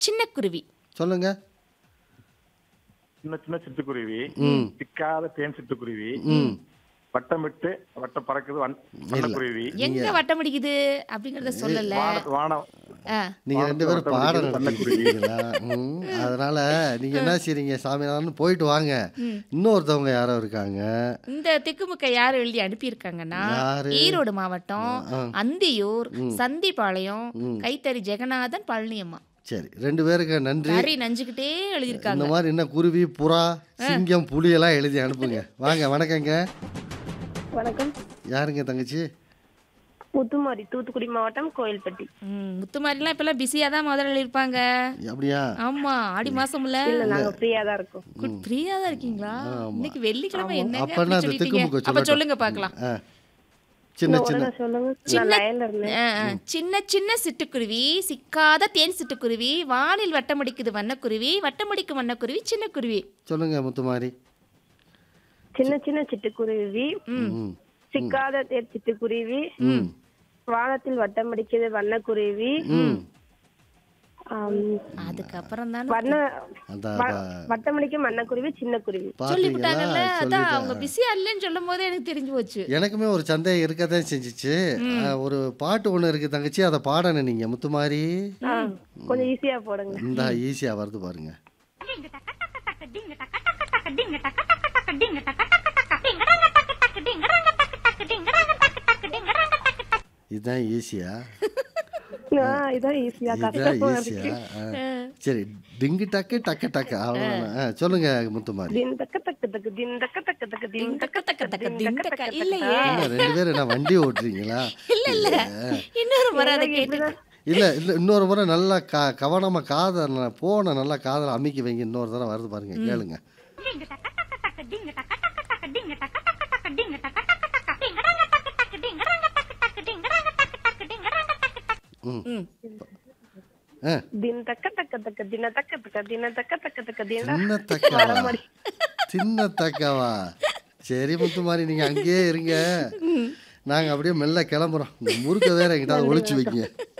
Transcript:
சின்ன குருவி சொல்லுங்க சின்ன சின்ன சிட்டுக்குருவி ம் சிக்காத தேன் சிட்டுக்குருவி ம் வட்டமிட்டு வட்டம் பறக்குது வன்- வண்ணக்குருவி எங்க வட்டம் அடிக்குது அப்படிங்கறத சொல்லல வான வானம் ஆ, நீங்க ரெண்டு பேரும் வானத்தை பாடம் வட்டமிட்டு நடத்திருக்கீங்களா ம் அதனால நீங்க என்ன செய்றீங்க சாமிநாதன் போயிட்டு வாங்க இன்னொருத்தவங்க யாரோ இருக்காங்க இந்த திக்குமுக்க யார் எழுதி அனுப்பியிருக்காங்கன்னா யாரு? ஈரோடு மாவட்டம் ஆ. அந்தியூர் சந்திபாளையம் கைத்தறி ஜெகநாதன் பழனியம்மா சரி ரெண்டு பேருக்கு நன்றி கறி நஞ்சுக்கிட்டே எழுதியிருக்காங்க இந்த மாதிரி என்ன குருவி புறா சிங்கம் புலி எல்லாம் எழுதி அனுப்புங்க வாங்க வணக்கங்க வணக்கம் யாருங்க தங்கச்சி முத்துமாரி தூத்துக்குடி மாவட்டம் கோயில்பட்டி ம், முத்துமாரிலாம் இப்பெல்லாம் பிஸியா தான் முதல்ல இருப்பாங்க அப்படியா ஆமா ஆடி மாசம்ல இல்ல நாங்க ஃப்ரீயா தான் இருக்கோம் ஃப்ரீயா தான் இருக்கீங்களா இன்னைக்கு வெள்ளிக்கிழமை என்னங்க அப்பன்னா அப்படி அந்த சொல்லிட்டீங்க? திக்குமுக்க அப்ப சொல்லட்டும். சொல்லுங்க பார்க்கலாம் ஆ சின்ன சின்ன உடனே சொல்லுங்க நான் லைன்ல இருந்தேன் ஆ, ஆ. சின்ன சின்ன சிட்டுக்குருவி சிக்காத தேன் சிட்டுக்குருவி வானில் வட்டமடிக்குது வண்ணக்குருவி வட்டமடிக்கும் வண்ணக்குருவி சின்ன குருவி சொல்லுங்க முத்துமாரி சின்ன சின்ன சிட்டுக்குருவி ம் சிக்காத தேர் சிட்டுக்குருவி ம் வானத்தில் வட்டம் அடிக்கிறது வண்ணக்குருவி ம் ஆம், அதுக்கப்புறம் தானே வண்ண அதான் வ- அதான். வட்டம் அடிக்கும் வண்ணக்குருவி சின்ன குருவி சொல்லிவிட்டாங்கல்ல பார்த்தீங்களா அதான் அவங்க சொல்லிட்டேன் பிஸியா இல்லைன்னு சொல்லும் போதே எனக்கு தெரிஞ்சு போச்சு எனக்குமே ஒரு சந்தேகம் இருக்கத்தான் செஞ்சுச்சு ஆ, ஒரு பாட்டு ஒன்று இருக்கு தங்கச்சி அதை பாடணும் நீங்க முத்துமாரி ஆ, கொஞ்சம் ஈஸியா போடுங்க இந்த ஈஸியா வருது பாருங்க இதுதான் ஈஸியா ஆ, இதான் ஈஸியா இதுதான் கஷ்டமா ஈஸியா இருக்கு ஆ. சரி டிங்கு டக்கு டக்கு டக்கு அவ்வளோதான் ஆ, சொல்லுங்க முத்துமாரி தின் தக்க தக்க தக்க தின் தக்க தக்க தக்க தின் தக்க தக்க தக்க தின் தின் தக்க தக்க. தக்க இல்லையே. என்ன ரெண்டு பேரும் என்ன வண்டி ஓட்டுறீங்களா இல்ல இல்ல இன்னொரு முறை அதை கேட்டு இல்ல இல்ல இன்னொரு முறை நல்லா க கவனமா காதை போன நல்லா காதில் அமைக்கி வைங்க இன்னொரு தடவை வருது பாருங்க கேளுங்க ம் ம். ஆ தின் தக்க தக்க தக்க தின தக்க தக்க தின தக்க தக்க தக்க தின சின்ன தக்கவா சின்ன தக்கவா சரி முத்துமாரி நீங்க அங்கேயே இருங்க நாங்க அப்படியே மெல்ல கிளம்புறோம் இந்த முறுக்க வேற எங்கிட்ட ஒளிச்சு வைங்க